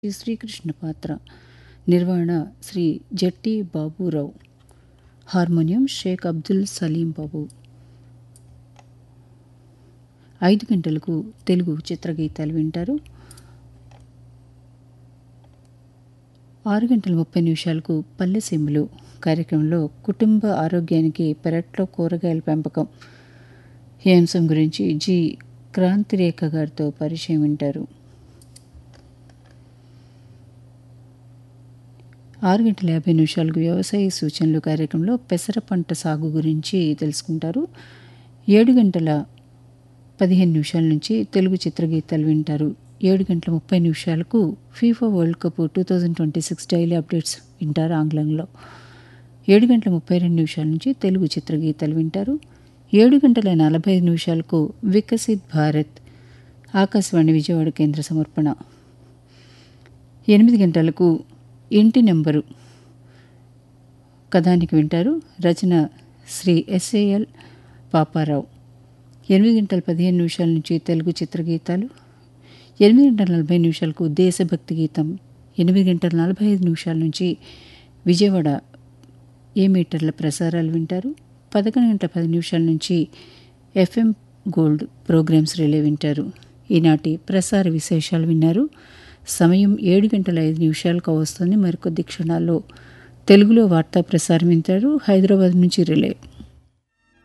శ్రీ శ్రీకృష్ణ పాత్ర నిర్వహణ శ్రీ జట్టి బాబురావు హార్మోనియం షేక్ అబ్దుల్ సలీం బాబు ఐదు గంటలకు తెలుగు చిత్రగీతాలు వింటారు ఆరు గంటల ముప్పై నిమిషాలకు పల్లెసీమలు కార్యక్రమంలో కుటుంబ ఆరోగ్యానికి పెరట్లో కూరగాయల పెంపకం ఈ అంశం గురించి జి క్రాంతిరేఖ గారితో పరిచయం వింటారు ఆరు గంటల యాభై నిమిషాలకు వ్యవసాయ సూచనలు కార్యక్రమంలో పెసర పంట సాగు గురించి తెలుసుకుంటారు ఏడు గంటల పదిహేను నిమిషాల నుంచి తెలుగు చిత్రగీతాలు వింటారు ఏడు గంటల ముప్పై నిమిషాలకు FIFA world cup two thousand twenty six daily updates వింటారు ఆంగ్లంలో ఏడు గంటల ముప్పై రెండు నిమిషాల నుంచి తెలుగు చిత్రగీతాలు వింటారు ఏడు గంటల నలభై ఐదు నిమిషాలకు వికసిత్ భారత్ ఆకాశవాణి విజయవాడ కేంద్ర సమర్పణ ఎనిమిది గంటలకు ఇంటి నెంబరు కథానికి వింటారు రచన శ్రీ ఎస్ఏఎల్ పాపారావు ఎనిమిది గంటల పదిహేను నిమిషాల నుంచి తెలుగు చిత్రగీతాలు ఎనిమిది గంటల నలభై నిమిషాలకు దేశభక్తి గీతం ఎనిమిది గంటల నలభై ఐదు నిమిషాల నుంచి విజయవాడ ఏ మీటర్ల ప్రసారాలు వింటారు పదకొండు గంటల పది నిమిషాల నుంచి ఎఫ్ఎం గోల్డ్ ప్రోగ్రామ్స్ రిలే వింటారు ఈనాటి ప్రసార విశేషాలు విన్నారు సమయం ఏడు గంటల ఐదు నిమిషాలకు వస్తుంది మరికొద్ది క్షణాల్లో తెలుగులో వార్తా ప్రసారం వింటారు హైదరాబాద్ నుంచి రిలే